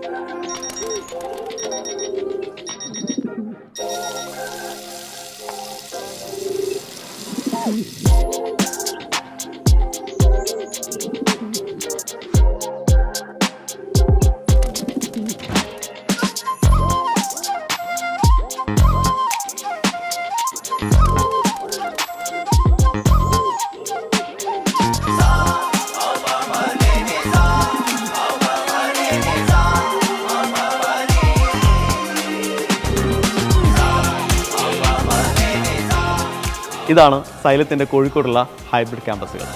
ഇതാണ് സൈലത്തിൻ്റെ കോഴിക്കോടുള്ള ഹൈബ്രിഡ് ക്യാമ്പസുകൾ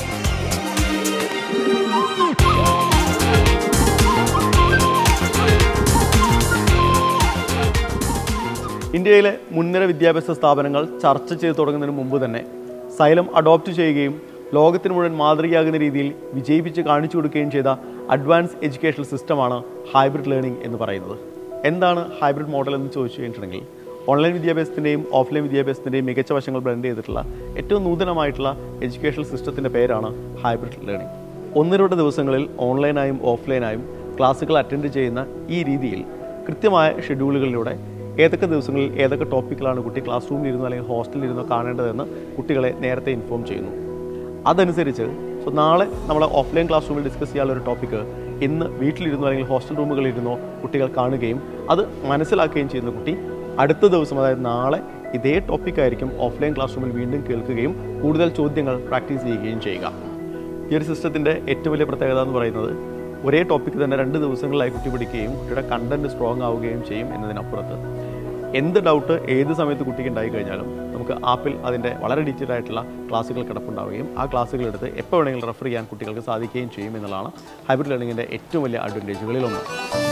ഇന്ത്യയിലെ മുൻനിര വിദ്യാഭ്യാസ സ്ഥാപനങ്ങൾ ചർച്ച ചെയ്തു തുടങ്ങുന്നതിന് മുമ്പ് തന്നെ സൈലം അഡോപ്റ്റ് ചെയ്യുകയും ലോകത്തിന് മുഴുവൻ മാതൃകയാകുന്ന രീതിയിൽ വിജയിപ്പിച്ച് കാണിച്ചു കൊടുക്കുകയും ചെയ്ത അഡ്വാൻസ് എഡ്യൂക്കേഷണൽ സിസ്റ്റമാണ് ഹൈബ്രിഡ് ലേണിംഗ് എന്ന് പറയുന്നത് എന്താണ് ഹൈബ്രിഡ് മോഡൽ എന്ന് ചോദിച്ചു കഴിഞ്ഞിട്ടുണ്ടെങ്കിൽ ഓൺലൈൻ വിദ്യാഭ്യാസത്തിൻ്റെയും ഓഫ്ലൈൻ വിദ്യാഭ്യാസത്തിൻ്റെയും മികച്ച വശങ്ങൾ ബ്ലെൻഡ് ചെയ്തിട്ടുള്ള ഏറ്റവും നൂതനമായിട്ടുള്ള എഡ്യൂക്കേഷണൽ സിസ്റ്റത്തിൻ്റെ പേരാണ് ഹൈബ്രിഡ് ലേണിംഗ് ഒന്നിരണ്ട് ദിവസങ്ങളിൽ ഓൺലൈനായും ഓഫ്ലൈനായും ക്ലാസ്സുകൾ അറ്റൻഡ് ചെയ്യുന്ന ഈ രീതിയിൽ കൃത്യമായ ഷെഡ്യൂളുകളിലൂടെ ഏതൊക്കെ ദിവസങ്ങളിൽ ഏതൊക്കെ ടോപ്പിക്കുകളാണ് കുട്ടി ക്ലാസ് റൂമിൽ ഇരുന്നോ അല്ലെങ്കിൽ ഹോസ്റ്റലിൽ ഇരുന്നോ കാണേണ്ടതെന്ന് കുട്ടികളെ നേരത്തെ ഇൻഫോം ചെയ്യുന്നു അതനുസരിച്ച് സോ നാളെ നമ്മൾ ഓഫ്ലൈൻ ക്ലാസ് റൂമിൽ ഡിസ്കസ് ചെയ്യാനുള്ള ഒരു ടോപ്പിക്ക് ഇന്ന് വീട്ടിലിരുന്നോ അല്ലെങ്കിൽ ഹോസ്റ്റൽ റൂമുകളിൽ ഇരുന്നോ കുട്ടികൾ കാണുകയും അത് മനസ്സിലാക്കുകയും ചെയ്യുന്ന കുട്ടി അടുത്ത ദിവസം അതായത് നാളെ ഇതേ ടോപ്പിക്കായിരിക്കും ഓഫ്ലൈൻ ക്ലാസ് റൂമിൽ വീണ്ടും കേൾക്കുകയും കൂടുതൽ ചോദ്യങ്ങൾ പ്രാക്ടീസ് ചെയ്യുകയും ചെയ്യുക ഈ ഒരു സിസ്റ്റത്തിൻ്റെ ഏറ്റവും വലിയ പ്രത്യേകത എന്ന് പറയുന്നത് ഒരേ ടോപ്പിക്ക് തന്നെ രണ്ട് ദിവസങ്ങളിലായി കുട്ടി പഠിക്കുകയും കുട്ടിയുടെ കണ്ടന്റ് സ്ട്രോങ് ആവുകയും ചെയ്യും എന്നതിനപ്പുറത്ത് എന്ത് ഡൗട്ട് ഏത് സമയത്ത് കുട്ടിക്ക് ഉണ്ടായി കഴിഞ്ഞാലും നമുക്ക് ആപ്പിൽ അതിൻ്റെ വളരെ ഡീറ്റെയിൽ ആയിട്ടുള്ള ക്ലാസ്സുകൾ കിടപ്പുണ്ടാവുകയും ആ ക്ലാസ്സുകൾ എടുത്ത് എപ്പോൾ വേണമെങ്കിലും റെഫർ ചെയ്യാൻ കുട്ടികൾക്ക് സാധിക്കുകയും ചെയ്യും എന്നുള്ളതാണ് ഹൈബ്രിഡ് ലേണിംഗിൻ്റെ ഏറ്റവും വലിയ അഡ്വാൻറ്റേജുകളിലൊന്ന്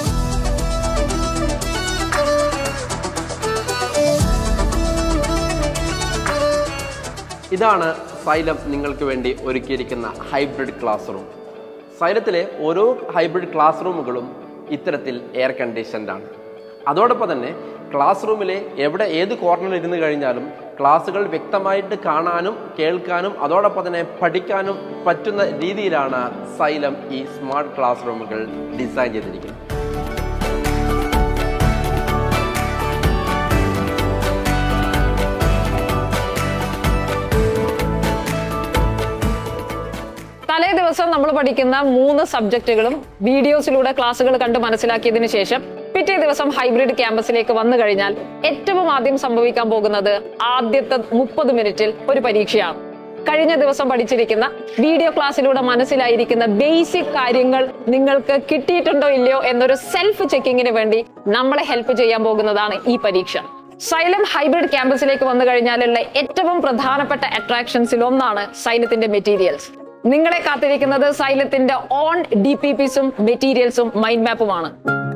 ഇതാണ് സൈലം നിങ്ങൾക്ക് വേണ്ടി ഒരുക്കിയിരിക്കുന്ന ഹൈബ്രിഡ് ക്ലാസ് റൂം സൈലത്തിലെ ഓരോ ഹൈബ്രിഡ് ക്ലാസ് റൂമുകളും ഇത്തരത്തിൽ എയർ കണ്ടീഷൻഡ് ആണ് അതോടൊപ്പം തന്നെ ക്ലാസ് റൂമിലെ എവിടെ ഏത് കോർണറിൽ ഇരുന്ന് കഴിഞ്ഞാലും ക്ലാസ്സുകൾ വ്യക്തമായിട്ട് കാണാനും കേൾക്കാനും അതോടൊപ്പം തന്നെ പഠിക്കാനും പറ്റുന്ന രീതിയിലാണ് സൈലം ഈ സ്മാർട്ട് ക്ലാസ് റൂമുകൾ ഡിസൈൻ ചെയ്തിരിക്കുന്നത് തലേ ദിവസം നമ്മൾ പഠിക്കുന്ന മൂന്ന് സബ്ജക്റ്റുകളും വീഡിയോസിലൂടെ ക്ലാസ്സുകൾ കണ്ട് മനസ്സിലാക്കിയതിനു ശേഷം പിറ്റേ ദിവസം ഹൈബ്രിഡ് ക്യാമ്പസിലേക്ക് വന്നു കഴിഞ്ഞാൽ ഏറ്റവും ആദ്യം സംഭവിക്കാൻ പോകുന്നത് ആദ്യത്തെ മുപ്പത് മിനിറ്റിൽ ഒരു പരീക്ഷയാണ് കഴിഞ്ഞ ദിവസം പഠിച്ചിരിക്കുന്ന വീഡിയോ ക്ലാസ്സിലൂടെ മനസ്സിലായിരിക്കുന്ന ബേസിക് കാര്യങ്ങൾ നിങ്ങൾക്ക് കിട്ടിയിട്ടുണ്ടോ ഇല്ലയോ എന്നൊരു സെൽഫ് ചെക്കിങ്ങിന് വേണ്ടി നമ്മളെ ഹെൽപ്പ് ചെയ്യാൻ പോകുന്നതാണ് ഈ പരീക്ഷ സൈലം ഹൈബ്രിഡ് ക്യാമ്പസിലേക്ക് വന്നു കഴിഞ്ഞാലുള്ള ഏറ്റവും പ്രധാനപ്പെട്ട അട്രാക്ഷൻസിൽ ഒന്നാണ് സൈലത്തിന്റെ മെറ്റീരിയൽസ് നിങ്ങളെ കാത്തിരിക്കുന്നത് സൈലത്തിന്റെ ഓൺ ഡി പി പിസും മെറ്റീരിയൽസും മൈൻഡ് മാപ്പുമാണ്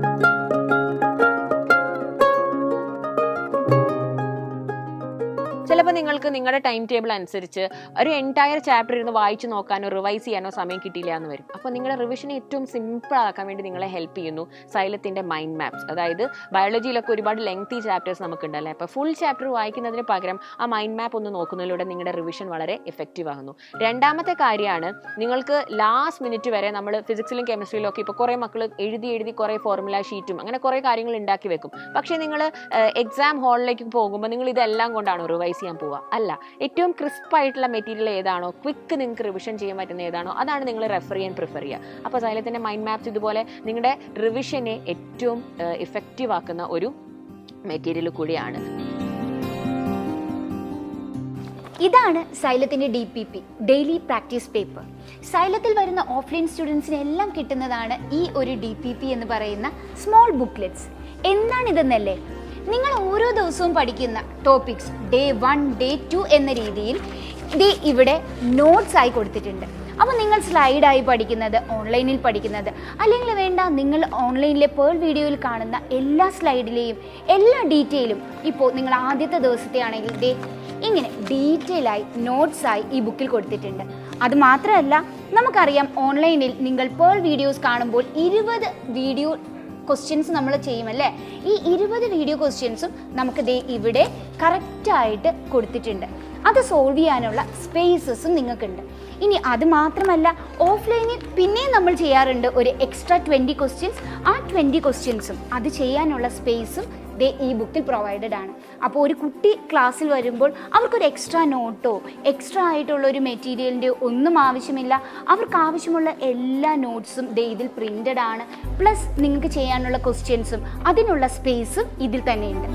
ചിലപ്പോൾ നിങ്ങൾക്ക് നിങ്ങളുടെ ടൈം ടേബിൾ അനുസരിച്ച് ഒരു എൻറ്റയർ ചാപ്റ്റർ ഇരുന്ന് വായിച്ചു നോക്കാനോ റിവൈസ് ചെയ്യാനോ സമയം കിട്ടിയില്ല എന്ന് വരും അപ്പോൾ നിങ്ങളുടെ റിവിഷനെ ഏറ്റവും സിമ്പിൾ ആക്കാൻ വേണ്ടി നിങ്ങളെ ഹെൽപ്പ് ചെയ്യുന്നു സൈലത്തിന്റെ മൈൻഡ് മാപ്സ് അതായത് ബയോളജിയിലൊക്കെ ഒരുപാട് ലെങ്തി ചാപ്റ്റേഴ്സ് നമുക്കുണ്ടല്ലേ അപ്പോൾ ഫുൾ ചാപ്റ്റർ വായിക്കുന്നതിന് പകരം ആ മൈൻഡ് മാപ്പ് ഒന്ന് നോക്കുന്നതിലൂടെ നിങ്ങളുടെ റിവിഷൻ വളരെ എഫക്റ്റീവ് ആകുന്നു രണ്ടാമത്തെ കാര്യമാണ് നിങ്ങൾക്ക് ലാസ്റ്റ് മിനിറ്റ് വരെ നമ്മൾ ഫിസിക്സിലും കെമിസ്ട്രിയിലും ഒക്കെ ഇപ്പോൾ കുറേ മക്കൾ എഴുതി എഴുതി കുറേ ഫോർമുല ഷീറ്റും അങ്ങനെ കുറേ കാര്യങ്ങൾ ഉണ്ടാക്കി വെക്കും പക്ഷേ നിങ്ങൾ എക്സാം ഹാളിലേക്ക് പോകുമ്പോൾ നിങ്ങൾ ഇതെല്ലാം കൊണ്ടാണോ റിവൈസ് ചെയ്യാൻ പോവുക അല്ല ഏറ്റവും ക്രിസ്പ് ആയിട്ടുള്ള മെറ്റീരിയൽ ഏതാണോ ക്വിക്ക് നിങ്ങൾക്ക് റിവിഷൻ ചെയ്യാൻ പറ്റുന്ന ഏതാണോ അതാണ് നിങ്ങൾ റെഫർ ചെയ്യാൻ പ്രിഫർ ചെയ്യുക അപ്പോൾ സൈലത്തിൻ്റെ മൈൻഡ് മാപ്സ് ഇതുപോലെ നിങ്ങളുടെ റിവിഷനെ ഏറ്റവും ഇഫക്റ്റീവ് ആക്കുന്ന ഒരു മെറ്റീരിയൽ കൂടിയാണ് ഇതാണ് സൈലത്തിന്റെ D P P daily practice paper സൈലത്തിൽ വരുന്ന ഓഫ്ലൈൻ സ്റ്റുഡൻസിന് എല്ലാം കിട്ടുന്നതാണ് ഈ ഒരു ഡി പി പി എന്ന് പറയുന്ന സ്മോൾ ബുക്ക്ലെറ്റ്സ് എന്താണിതെന്നല്ലേ നിങ്ങൾ ഓരോ ദിവസവും പഠിക്കുന്ന topics day one day two എന്ന രീതിയിൽ ദേ ഇവിടെ നോട്ട്സ് ആയി കൊടുത്തിട്ടുണ്ട് അപ്പോൾ നിങ്ങൾ സ്ലൈഡായി പഠിക്കുന്നത് ഓൺലൈനിൽ പഠിക്കുന്നത് അല്ലെങ്കിൽ വേണ്ട നിങ്ങൾ ഓൺലൈനിലെ പേൾ വീഡിയോയിൽ കാണുന്ന എല്ലാ സ്ലൈഡിലെയും എല്ലാ ഡീറ്റെയിലും ഇപ്പോൾ നിങ്ങൾ ആദ്യത്തെ ദിവസത്തെ ആണെങ്കിൽ ദേ ഇങ്ങനെ ഡീറ്റെയിൽ ആയി നോട്ട്സ് ആയി ഈ ബുക്കിൽ കൊടുത്തിട്ടുണ്ട് അത് മാത്രമല്ല നമുക്കറിയാം ഓൺലൈനിൽ നിങ്ങൾ പേൾ വീഡിയോസ് കാണുമ്പോൾ ഇരുപത് വീഡിയോ ക്വസ്റ്റ്യൻസ് നമ്മൾ ചെയ്യുമല്ലേ ഈ ഇരുപത് വീഡിയോ ക്വസ്റ്റ്യൻസും നമുക്ക് ദേ ഇവിടെ കറക്റ്റായിട്ട് കൊടുത്തിട്ടുണ്ട് അത് സോൾവ് ചെയ്യാനുള്ള സ്പേസസും നിങ്ങൾക്കുണ്ട് ഇനി അത് മാത്രമല്ല ഓഫ്ലൈനിൽ പിന്നെയും നമ്മൾ ചെയ്യാറുണ്ട് ഒരു എക്സ്ട്രാ ട്വൻറ്റി ക്വസ്റ്റ്യൻസ് ആ ട്വൻറ്റി ക്വസ്റ്റ്യൻസും അത് ചെയ്യാനുള്ള സ്പേസും ദേ ഈ ബുക്കിൽ പ്രൊവൈഡഡ് ആണ് അപ്പോൾ ഒരു കുട്ടി ക്ലാസ്സിൽ വരുമ്പോൾ അവർക്കൊരു എക്സ്ട്രാ നോട്ടോ എക്സ്ട്രാ ആയിട്ടുള്ള ഒരു മെറ്റീരിയലിൻ്റെ ഒന്നും ആവശ്യമില്ല അവർക്ക് ആവശ്യമുള്ള എല്ലാ നോട്ട്സും ദേ ഇതിൽ പ്രിൻ്റഡ് ആണ് പ്ലസ് നിങ്ങൾക്ക് ചെയ്യാനുള്ള ക്വസ്റ്റ്യൻസും അതിനുള്ള സ്പേസും ഇതിൽ തന്നെയുണ്ട്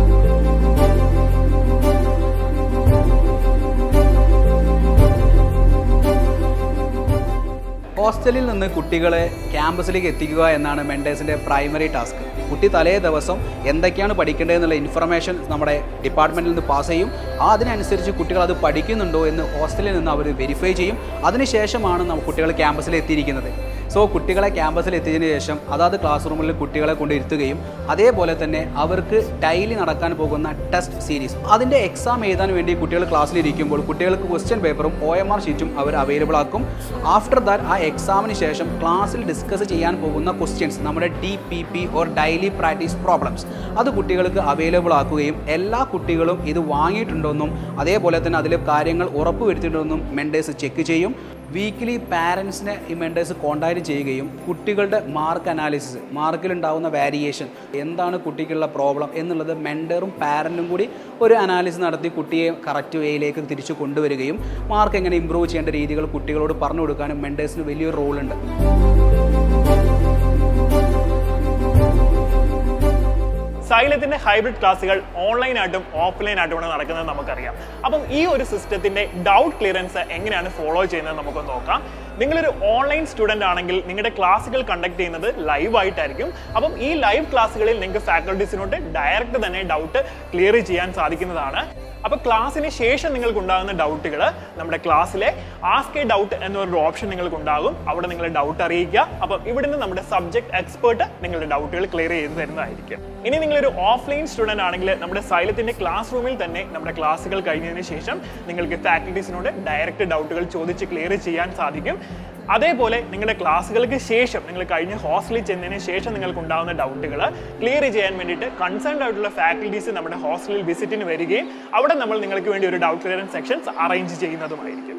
ഹോസ്റ്റലിൽ നിന്ന് കുട്ടികളെ ക്യാമ്പസിലേക്ക് എത്തിക്കുക എന്നാണ് മെൻഡേഴ്സിൻ്റെ പ്രൈമറി ടാസ്ക് കുട്ടി തലേ ദിവസം എന്തൊക്കെയാണ് പഠിക്കേണ്ടതെന്നുള്ള ഇൻഫർമേഷൻ നമ്മുടെ ഡിപ്പാർട്ട്മെൻറ്റിൽ നിന്ന് പാസ് ചെയ്യും ആ അതിനനുസരിച്ച് കുട്ടികൾ അത് പഠിക്കുന്നുണ്ടോ എന്ന് ഹോസ്റ്റലിൽ നിന്ന് അവർ വെരിഫൈ ചെയ്യും അതിനുശേഷമാണ് നമ്മൾ കുട്ടികൾ ക്യാമ്പസിൽ എത്തിയിരിക്കുന്നത് സോ കുട്ടികളെ ക്യാമ്പസിൽ എത്തിയതിനു ശേഷം അതാത് ക്ലാസ് റൂമിൽ കുട്ടികളെ കൊണ്ട് ഇരുത്തുകയും അതേപോലെ തന്നെ അവർക്ക് ഡെയിലി നടക്കാൻ പോകുന്ന ടെസ്റ്റ് സീരീസ് അതിൻ്റെ എക്സാം എഴുതാൻ വേണ്ടി കുട്ടികൾ ക്ലാസ്സിൽ ഇരിക്കുമ്പോൾ കുട്ടികൾക്ക് ക്വസ്റ്റ്യൻ പേപ്പറും ഒ എം ആർ ഷീറ്റും അവർ അവൈലബിൾ ആക്കും ആഫ്റ്റർ ദാറ്റ് ആ എക്സാമിന് ശേഷം ക്ലാസ്സിൽ ഡിസ്കസ് ചെയ്യാൻ പോകുന്ന ക്വസ്റ്റ്യൻസ് നമ്മുടെ D P P or daily practice problems അത് കുട്ടികൾക്ക് അവൈലബിൾ ആക്കുകയും എല്ലാ കുട്ടികളും ഇത് വാങ്ങിയിട്ടുണ്ടെന്നും അതേപോലെ തന്നെ അതിൽ കാര്യങ്ങൾ ഉറപ്പ് വരുത്തിയിട്ടുണ്ടെന്നും മെൻഡേഴ്സ് ചെക്ക് ചെയ്യും വീക്കിലി പാരൻസിനെ ഈ മെൻഡേഴ്സ് കോണ്ടാക്ട് ചെയ്യുകയും കുട്ടികളുടെ മാർക്ക് അനാലിസിസ് മാർക്കിലുണ്ടാവുന്ന വാരിയേഷൻ എന്താണ് കുട്ടിക്കുള്ള പ്രോബ്ലം എന്നുള്ളത് മെൻഡറും പാരൻറ്റും കൂടി ഒരു അനാലിസിസ് നടത്തി കുട്ടിയെ കറക്റ്റ് വേയിലേക്ക് തിരിച്ചു കൊണ്ടുവരികയും മാർക്ക് എങ്ങനെ ഇമ്പ്രൂവ് ചെയ്യേണ്ട രീതികൾ കുട്ടികളോട് പറഞ്ഞു കൊടുക്കാനും മെൻഡേഴ്സിന് വലിയൊരു റോളുണ്ട് സൈലത്തിന്റെ ഹൈബ്രിഡ് ക്ലാസ്സുകൾ ഓൺലൈൻ ആയിട്ടും ഓഫ്ലൈൻ ആയിട്ടുമാണ് നടക്കുന്നത് നമുക്കറിയാം അപ്പം ഈ ഒരു സിസ്റ്റത്തിന്റെ ഡൗട്ട് ക്ലിയറൻസ് എങ്ങനെയാണ് ഫോളോ ചെയ്യുന്നത് നമുക്ക് നോക്കാം നിങ്ങളൊരു ഓൺലൈൻ സ്റ്റുഡന്റ് ആണെങ്കിൽ നിങ്ങളുടെ ക്ലാസ്സുകൾ കണ്ടക്ട് ചെയ്യുന്നത് ലൈവ് ആയിട്ടായിരിക്കും അപ്പം ഈ ലൈവ് ക്ലാസ്സുകളിൽ നിങ്ങൾക്ക് ഫാക്കൽറ്റീസിനോട് ഡയറക്റ്റ് തന്നെ ഡൗട്ട് ക്ലിയർ ചെയ്യാൻ സാധിക്കുന്നതാണ് അപ്പൊ ക്ലാസ്സിന് ശേഷം നിങ്ങൾക്ക് ഉണ്ടാകുന്ന ഡൗട്ടുകൾ നമ്മുടെ ക്ലാസ്സിലെ ആസ്ക് എ ഡൗട്ട് എന്നൊരു ഓപ്ഷൻ നിങ്ങൾക്ക് ഉണ്ടാകും അവിടെ നിങ്ങൾ ഡൗട്ട് അറിയിക്കുക അപ്പം ഇവിടുന്ന് നമ്മുടെ സബ്ജക്ട് എക്സ്പേർട്ട് നിങ്ങളുടെ ഡൗട്ടുകൾ ക്ലിയർ ചെയ്ത് തരുന്നതായിരിക്കും ഇനി നിങ്ങളൊരു ഓഫ്ലൈൻ സ്റ്റുഡന്റ് ആണെങ്കിൽ നമ്മുടെ സൈലത്തിന്റെ ക്ലാസ് റൂമിൽ തന്നെ നമ്മുടെ ക്ലാസ്സുകൾ കഴിഞ്ഞതിന് ശേഷം നിങ്ങൾക്ക് ഫാക്കൽറ്റീസിനോട് ഡയറക്റ്റ് ഡൗട്ടുകൾ ചോദിച്ച് ക്ലിയർ ചെയ്യാൻ സാധിക്കും അതേപോലെ നിങ്ങളുടെ ക്ലാസ്സുകൾക്ക് ശേഷം നിങ്ങൾ കഴിഞ്ഞ ഹോസ്റ്റലിൽ ചെന്നതിന് ശേഷം നിങ്ങൾക്ക് ഉണ്ടാകുന്ന ഡൗട്ടുകൾ ക്ലിയർ ചെയ്യാൻ വേണ്ടിയിട്ട് കൺസേൺഡ് ആയിട്ടുള്ള ഫാക്കൽറ്റീസ് നമ്മുടെ ഹോസ്റ്റലിൽ വിസിറ്റിന് വരികയും അവിടെ നമ്മൾ നിങ്ങൾക്ക് വേണ്ടി ഒരു ഡൗട്ട് ക്ലിയറൻസ് സെക്ഷൻസ് അറേഞ്ച് ചെയ്യുന്നതുമായിരിക്കും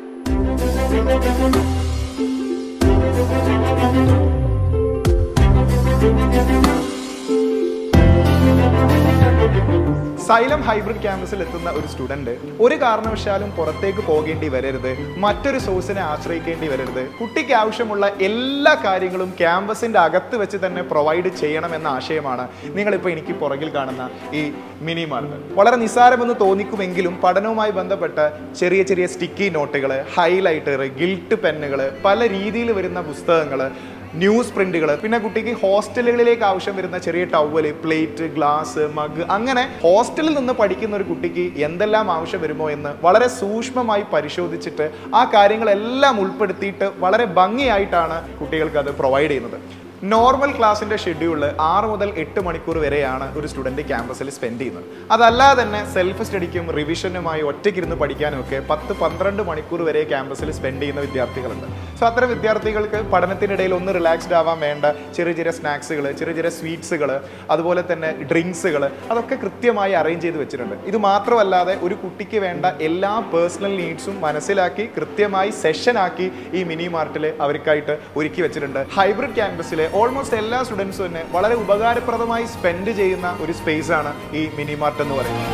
സൈലം ഹൈബ്രിഡ് ക്യാമ്പസിൽ എത്തുന്ന ഒരു സ്റ്റുഡന്റ് ഒരു കാരണവശാലും പുറത്തേക്ക് പോകേണ്ടി വരരുത് മറ്റൊരു സോഴ്സിനെ ആശ്രയിക്കേണ്ടി വരരുത് കുട്ടിക്ക് ആവശ്യമുള്ള എല്ലാ കാര്യങ്ങളും ക്യാമ്പസിന്റെ അകത്ത് വെച്ച് തന്നെ പ്രൊവൈഡ് ചെയ്യണമെന്ന ആശയമാണ് നിങ്ങളിപ്പോൾ എനിക്ക് പുറകിൽ കാണുന്ന ഈ മിനി മാർട്ട് വളരെ നിസ്സാരമെന്ന് തോന്നിക്കുമെങ്കിലും പഠനവുമായി ബന്ധപ്പെട്ട ചെറിയ ചെറിയ സ്റ്റിക്കി നോട്ടുകൾ ഹൈലൈറ്റർ ഗിൽട്ട് പെന്നുകൾ പല രീതിയിൽ വരുന്ന പുസ്തകങ്ങൾ ന്യൂസ് പ്രിന്റുകൾ പിന്നെ കുട്ടിക്ക് ഹോസ്റ്റലുകളിലേക്ക് ആവശ്യം വരുന്ന ചെറിയ ടവല് പ്ലേറ്റ് ഗ്ലാസ് മഗ് അങ്ങനെ ഹോസ്റ്റലിൽ നിന്ന് പഠിക്കുന്ന ഒരു കുട്ടിക്ക് എന്തെല്ലാം ആവശ്യം വരുമോ എന്ന് വളരെ സൂക്ഷ്മമായി പരിശോധിച്ചിട്ട് ആ കാര്യങ്ങളെല്ലാം ഉൾപ്പെടുത്തിയിട്ട് വളരെ ഭംഗിയായിട്ടാണ് കുട്ടികൾക്ക് അത് പ്രൊവൈഡ് ചെയ്യുന്നത് നോർമൽ ക്ലാസ്സിന്റെ ഷെഡ്യൂള് ആറ് മുതൽ എട്ട് മണിക്കൂർ വരെയാണ് ഒരു സ്റ്റുഡന്റ് ക്യാമ്പസിൽ സ്പെൻഡ് ചെയ്യുന്നത് അതല്ലാതെ തന്നെ സെൽഫ് സ്റ്റഡിക്കും റിവിഷനുമായി ഒറ്റയ്ക്കിരുന്ന് പഠിക്കാനും ഒക്കെ പത്ത് പന്ത്രണ്ട് മണിക്കൂർ വരെ ക്യാമ്പസിൽ സ്പെൻഡ് ചെയ്യുന്ന വിദ്യാർത്ഥികളുണ്ട് സോ അത്തരം വിദ്യാർത്ഥികൾക്ക് പഠനത്തിനിടയിൽ ഒന്ന് റിലാക്സ്ഡ് ആവാൻ വേണ്ട ചെറിയ ചെറിയ സ്നാക്സുകൾ ചെറിയ ചെറിയ സ്വീറ്റ്സുകൾ അതുപോലെ തന്നെ ഡ്രിങ്ക്സുകൾ അതൊക്കെ കൃത്യമായി അറേഞ്ച് ചെയ്ത് വെച്ചിട്ടുണ്ട് ഇത് മാത്രമല്ലാതെ ഒരു കുട്ടിക്ക് വേണ്ട എല്ലാ പേഴ്സണൽ നീഡ്സും മനസ്സിലാക്കി കൃത്യമായി സെഷനാക്കി ഈ മിനി മാർട്ടിൽ അവർക്കായിട്ട് ഒരുക്കി വെച്ചിട്ടുണ്ട് ഹൈബ്രിഡ് ക്യാമ്പസിലെ ഓൾമോസ്റ്റ് എല്ലാ സ്റ്റുഡൻസും തന്നെ വളരെ ഉപകാരപ്രദമായി സ്പെൻഡ് ചെയ്യുന്ന ഒരു സ്പേസ് ആണ് ഈ മിനി മാർട്ട് എന്ന് പറയുന്നത്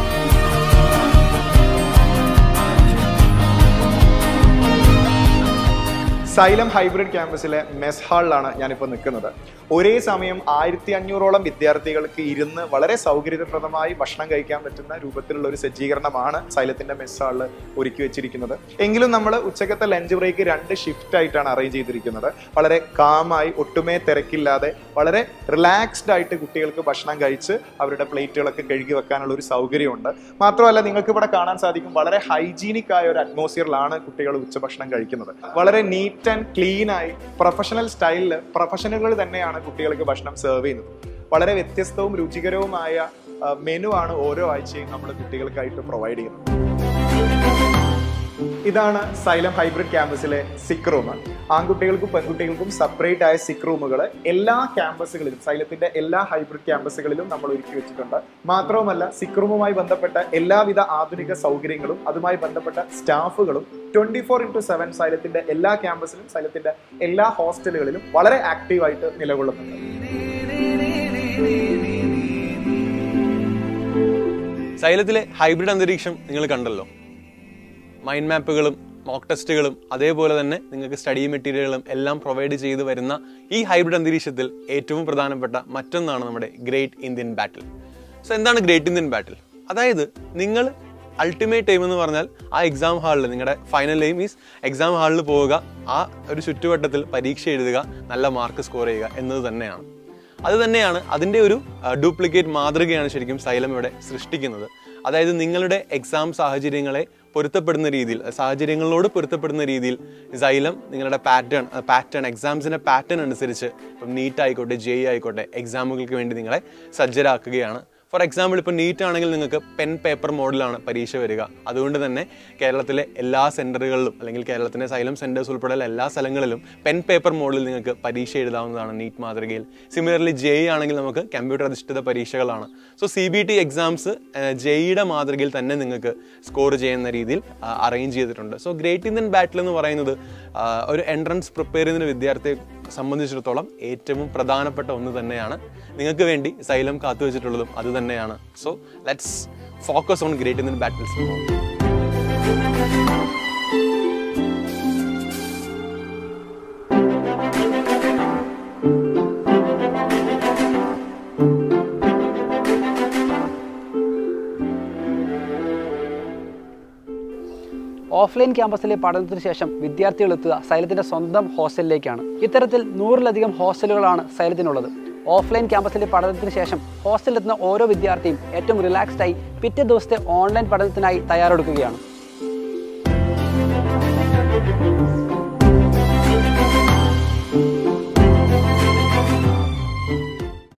സൈലം ഹൈബ്രിഡ് ക്യാമ്പസിലെ മെസ് ഹാളിലാണ് ഞാനിപ്പോൾ നിൽക്കുന്നത് ഒരേ സമയം ആയിരത്തി അഞ്ഞൂറോളം വിദ്യാർത്ഥികൾക്ക് ഇരുന്ന് വളരെ സൗകര്യപ്രദമായി ഭക്ഷണം കഴിക്കാൻ പറ്റുന്ന രൂപത്തിലുള്ള ഒരു സജ്ജീകരണമാണ് സൈലത്തിന്റെ മെസ് ഹാളിൽ ഒരുക്കി വെച്ചിരിക്കുന്നത് എങ്കിലും നമ്മൾ ഉച്ചക്കത്തെ ലഞ്ച് ബ്രേക്ക് രണ്ട് ഷിഫ്റ്റ് ആയിട്ടാണ് അറേഞ്ച് ചെയ്തിരിക്കുന്നത് വളരെ കാമായി ഒട്ടുമേ തിരക്കില്ലാതെ വളരെ റിലാക്സ്ഡ് ആയിട്ട് കുട്ടികൾക്ക് ഭക്ഷണം കഴിച്ച് അവരുടെ പ്ലേറ്റുകളൊക്കെ കഴുകി വെക്കാനുള്ള ഒരു സൗകര്യമുണ്ട് മാത്രമല്ല നിങ്ങൾക്ക് ഇവിടെ കാണാൻ സാധിക്കും വളരെ ഹൈജീനിക് ആയ ഒരു അറ്റ്മോസ്ഫിയറിലാണ് കുട്ടികൾ ഉച്ചഭക്ഷണം കഴിക്കുന്നത് വളരെ നീറ്റ് ആൻഡ് ക്ലീൻ ആയി പ്രൊഫഷണൽ സ്റ്റൈലിൽ പ്രൊഫഷണലുകൾ തന്നെയാണ് കുട്ടികൾക്ക് ഭക്ഷണം സെർവ് ചെയ്യുന്നത് വളരെ വ്യത്യസ്തവും രുചികരവുമായ മെനു ആണ് ഓരോ ആഴ്ചയും നമ്മൾ കുട്ടികൾക്കായിട്ട് പ്രൊവൈഡ് ചെയ്യുന്നത് ഇതാണ് സൈലം ഹൈബ്രിഡ് ക്യാമ്പസിലെ സിക്ക് റൂം ആൺകുട്ടികൾക്കും പെൺകുട്ടികൾക്കും സെപ്പറേറ്റ് ആയ സിക്ക് റൂമുകൾ എല്ലാ ക്യാമ്പസുകളിലും സൈലത്തിന്റെ എല്ലാ ഹൈബ്രിഡ് ക്യാമ്പസുകളിലും നമ്മൾ ഒരുക്കി വെച്ചിട്ടുണ്ട് മാത്രവുമല്ല സിക്ക് റൂമുമായി ബന്ധപ്പെട്ട എല്ലാവിധ ആധുനിക സൗകര്യങ്ങളും അതുമായി ബന്ധപ്പെട്ട സ്റ്റാഫുകളും ട്വന്റി ഫോർ ഇൻറ്റു സെവൻ സൈലത്തിന്റെ എല്ലാ ക്യാമ്പസിലും സൈലത്തിന്റെ എല്ലാ ഹോസ്റ്റലുകളിലും വളരെ ആക്റ്റീവായിട്ട് നിലകൊള്ളുന്നുണ്ട് സൈലത്തിലെ ഹൈബ്രിഡ് അന്തരീക്ഷം നിങ്ങൾ കണ്ടല്ലോ മൈൻഡ് മാപ്പുകളും മോക്ക് ടെസ്റ്റുകളും അതേപോലെ തന്നെ നിങ്ങൾക്ക് സ്റ്റഡി മെറ്റീരിയലുകളും എല്ലാം പ്രൊവൈഡ് ചെയ്ത് വരുന്ന ഈ ഹൈബ്രിഡ് അന്തരീക്ഷത്തിൽ ഏറ്റവും പ്രധാനപ്പെട്ട മറ്റൊന്നാണ് നമ്മുടെ ഗ്രേറ്റ് ഇന്ത്യൻ ബാറ്റിൽ സോ എന്താണ് ഗ്രേറ്റ് ഇന്ത്യൻ ബാറ്റിൽ അതായത് നിങ്ങൾ അൾട്ടിമേറ്റ് എയിം എന്ന് പറഞ്ഞാൽ ആ എക്സാം ഹാളിൽ നിങ്ങളുടെ ഫൈനൽ എയിം ഈസ് എക്സാം ഹാളിൽ പോവുക ആ ഒരു ചുറ്റുവട്ടത്തിൽ പരീക്ഷ എഴുതുക നല്ല മാർക്ക് സ്കോർ ചെയ്യുക എന്നത് തന്നെയാണ് അത് തന്നെയാണ് അതിൻ്റെ ഒരു ഡ്യൂപ്ലിക്കേറ്റ് മാതൃകയാണ് ശരിക്കും സൈലം ഇവിടെ സൃഷ്ടിക്കുന്നത് അതായത് നിങ്ങളുടെ എക്സാം സാഹചര്യങ്ങളെ പൊരുത്തപ്പെടുന്ന രീതിയിൽ സാഹചര്യങ്ങളോട് പൊരുത്തപ്പെടുന്ന രീതിയിൽ സൈലം നിങ്ങളുടെ പാറ്റേൺ പാറ്റേൺ എക്സാംസിൻ്റെ പാറ്റേൺ അനുസരിച്ച് ഇപ്പം നീറ്റ് ആയിക്കോട്ടെ ജെ ആയിക്കോട്ടെ എക്സാമുകൾക്ക് വേണ്ടി നിങ്ങളെ സജ്ജരാക്കുകയാണ് ഫോർ എക്സാമ്പിൾ ഇപ്പോൾ നീറ്റ് ആണെങ്കിൽ നിങ്ങൾക്ക് പെൻ പേപ്പർ മോഡലാണ് പരീക്ഷ വരിക അതുകൊണ്ട് തന്നെ കേരളത്തിലെ എല്ലാ സെൻറ്ററുകളിലും അല്ലെങ്കിൽ കേരളത്തിലെ സൈലം സെൻറ്റേഴ്സ് ഉൾപ്പെടെയുള്ള എല്ലാ സ്ഥലങ്ങളിലും പെൻ പേപ്പർ മോഡിൽ നിങ്ങൾക്ക് പരീക്ഷ എഴുതാവുന്നതാണ് നീറ്റ് മാതൃകയിൽ സിമിലർലി ജെ ആണെങ്കിൽ നമുക്ക് കമ്പ്യൂട്ടർ അധിഷ്ഠിത പരീക്ഷകളാണ് so C B T exams ജെയുടെ മാതൃകയിൽ തന്നെ നിങ്ങൾക്ക് സ്കോർ ചെയ്യുന്ന രീതിയിൽ അറേഞ്ച് ചെയ്തിട്ടുണ്ട് സോ ഗ്രേറ്റ് ഇന്ത്യൻ ബാറ്റിൽ എന്ന് പറയുന്നത് ആ, ഒരു എൻട്രൻസ് പ്രിപ്പയർ ചെയ്യുന്ന വിദ്യാർത്ഥിയെ സംബന്ധിച്ചിടത്തോളം ഏറ്റവും പ്രധാനപ്പെട്ട ഒന്ന് തന്നെയാണ് നിങ്ങൾക്ക് വേണ്ടി സൈലം കാത്തുവച്ചിട്ടുള്ളതും അത് തന്നെയാണ് so let's focus on great Indian battles offline ക്യാമ്പസിലെ പഠനത്തിന് ശേഷം വിദ്യാർത്ഥികൾ എത്തുക സൈലത്തിൻ്റെ സ്വന്തം ഹോസ്റ്റലിലേക്കാണ് ഇത്തരത്തിൽ നൂറിലധികം ഹോസ്റ്റലുകളാണ് സൈലത്തിനുള്ളത് ഓഫ്ലൈൻ ക്യാമ്പസിലെ പഠനത്തിന് ശേഷം ഹോസ്റ്റലിലെത്തുന്ന ഓരോ വിദ്യാർത്ഥിയും ഏറ്റവും റിലാക്സ്ഡ് ആയി പിറ്റേ ദിവസത്തെ ഓൺലൈൻ പഠനത്തിനായി തയ്യാറെടുക്കുകയാണ്